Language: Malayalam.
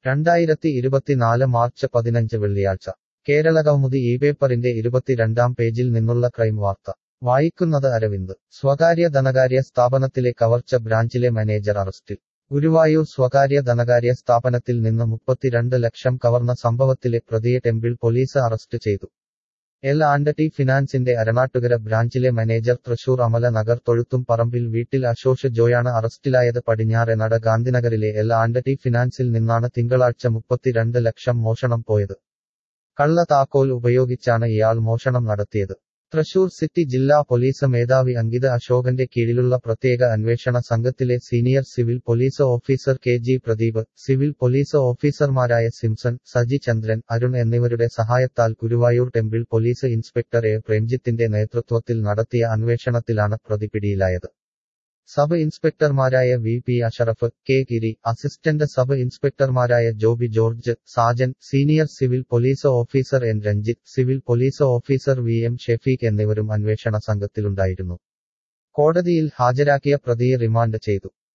രണ്ടായിരത്തി ഇരുപത്തിനാല് മാർച്ച് പതിനഞ്ച് വെള്ളിയാഴ്ച കേരളകൗമുദി ഈ പേപ്പറിന്റെ ഇരുപത്തിരണ്ടാം പേജിൽ നിന്നുള്ള ക്രൈം വാർത്ത വായിക്കുന്നത് അരവിന്ദ് സ്വകാര്യ ധനകാര്യ സ്ഥാപനത്തിലെ കവർച്ച ബ്രാഞ്ചിലെ മാനേജർ അറസ്റ്റിൽ ഗുരുവായൂർ സ്വകാര്യ ധനകാര്യ സ്ഥാപനത്തിൽ നിന്ന് മുപ്പത്തിരണ്ട് ലക്ഷം കവർന്ന സംഭവത്തിലെ പ്രതിയെ ടെമ്പിൾ പോലീസ് അറസ്റ്റ് ചെയ്തു എൽ ആൻഡ് ടി ഫിനാൻസിന്റെ അരണാട്ടുകര ബ്രാഞ്ചിലെ മാനേജർ തൃശൂർ അമല നഗർ തൊഴുത്തും പറമ്പിൽ വീട്ടിൽ അശോഷ് ജോയാണ് അറസ്റ്റിലായത് പടിഞ്ഞാറെനട ഗാന്ധിനഗറിലെ എൽ ആൻഡ് ടി ഫിനാൻസിൽ നിന്നാണ് തിങ്കളാഴ്ച മുപ്പത്തിരണ്ട് ലക്ഷം മോഷണം പോയത് കള്ള താക്കോൽ ഉപയോഗിച്ചാണ് ഇയാൾ മോഷണം നടത്തിയത് തൃശൂർ സിറ്റി ജില്ലാ പോലീസ് മേധാവി അങ്കിത് അശോകന്റെ കീഴിലുള്ള പ്രത്യേക അന്വേഷണ സംഘത്തിലെ senior civil police officer K G Pradeep civil police ഓഫീസർമാരായ സിംസൺ സജി ചന്ദ്രൻ അരുൺ എന്നിവരുടെ സഹായത്താൽ Guruvayur temple police inspector A പ്രേംജിത്തിന്റെ നേതൃത്വത്തിൽ നടത്തിയ അന്വേഷണത്തിലാണ് പ്രതി പിടിയിലായത് സബ് ഇൻസ്പെക്ടർമാരായ V P Ashraf K Giri assistant sub ഇൻസ്പെക്ടർമാരായ Joby George Sajan senior civil police officer N Ranjith civil police officer V M Shefeek എന്നിവരും അന്വേഷണ സംഘത്തിലുണ്ടായിരുന്നു കോടതിയിൽ ഹാജരാക്കിയ പ്രതിയെ റിമാൻഡ് ചെയ്തു